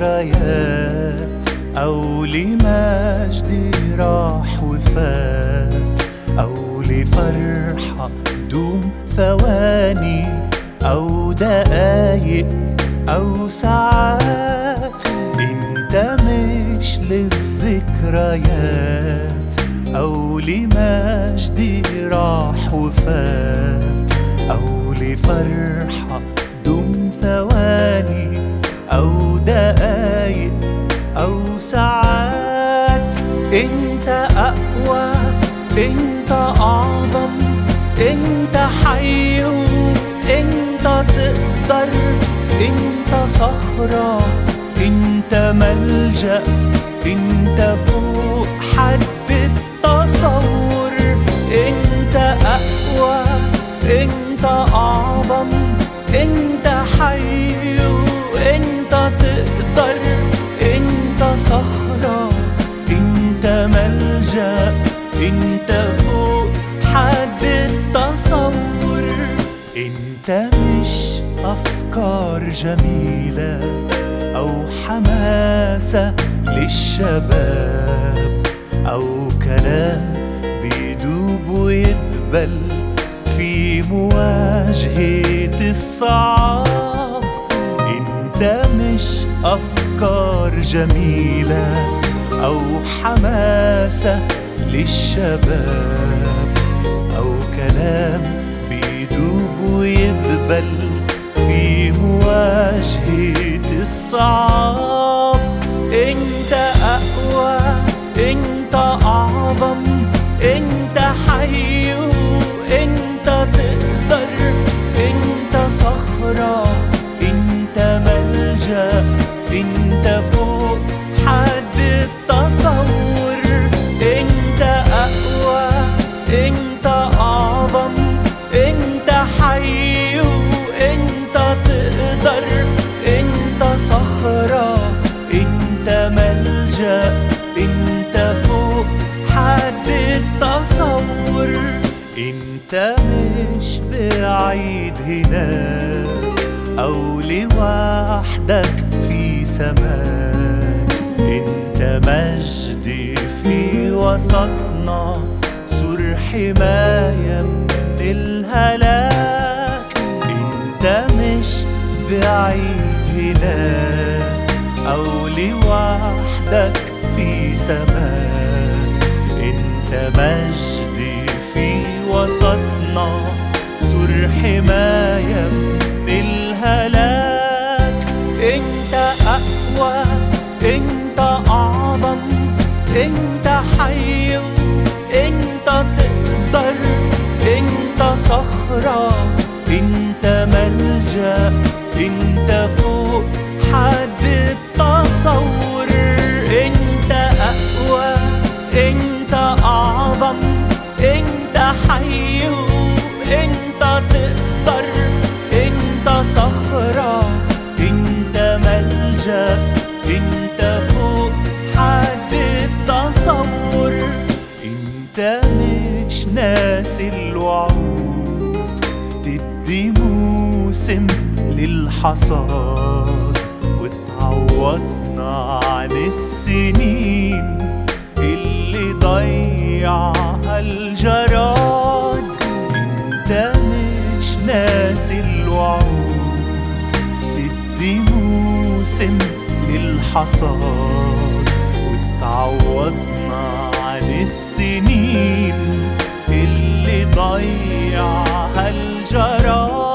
ذكريات أو لمجد راح وفات أو لفرحة دوم ثواني أو دقايق أو ساعات انت مش للذكريات أو لمجد راح وفات أو لفرحة دوم ثواني أو دقايق أو ساعات انت أقوى انت أعظم انت حي انت تقدر انت صخرة انت ملجأ انت فوق حد التصور انت أقوى انت أعظم انت حي انت تقدر انت صخرة انت ملجأ انت فوق حد التصور انت مش افكار جميلة او حماسة للشباب او كلام بيدوب ويدبل في مواجهة الصعاب انت مش افكار جميلة او حماسة للشباب او كلام بيدوب ويدبل في مواجهة الصعاب انت اقوى انت اعظم انت حي انت تقدر انت صخرة انت ملجأ انت فوق حد التصور انت اقوى انت اعظم انت حي انت تقدر انت صخرة انت ملجأ انت فوق حد التصور انت مش بعيد هناك او لوحدك في سماك انت مجدي في وسطنا سور حماية من الهلاك انت مش بعيد هناك او لوحدك في سماك انت مجدي في وسطنا سور حماية من الهلاك انت اقوى انت اعظم انت حي انت تقدر انت صخرة انت ملجأ انت فوق حد التصور انت اقوى انت اعظم انت حي انت تقدر انت صخرة انت ملجأ انت فوق حد التصور انت مش ناسي الوعود تدي موسم للحصاد وتعوضنا عن السنين اللي ضيعها الجراد انت مش ناسي الوعود تدي موسم للحصاد وتعوضنا عن السنين اللي ضيعها الجراد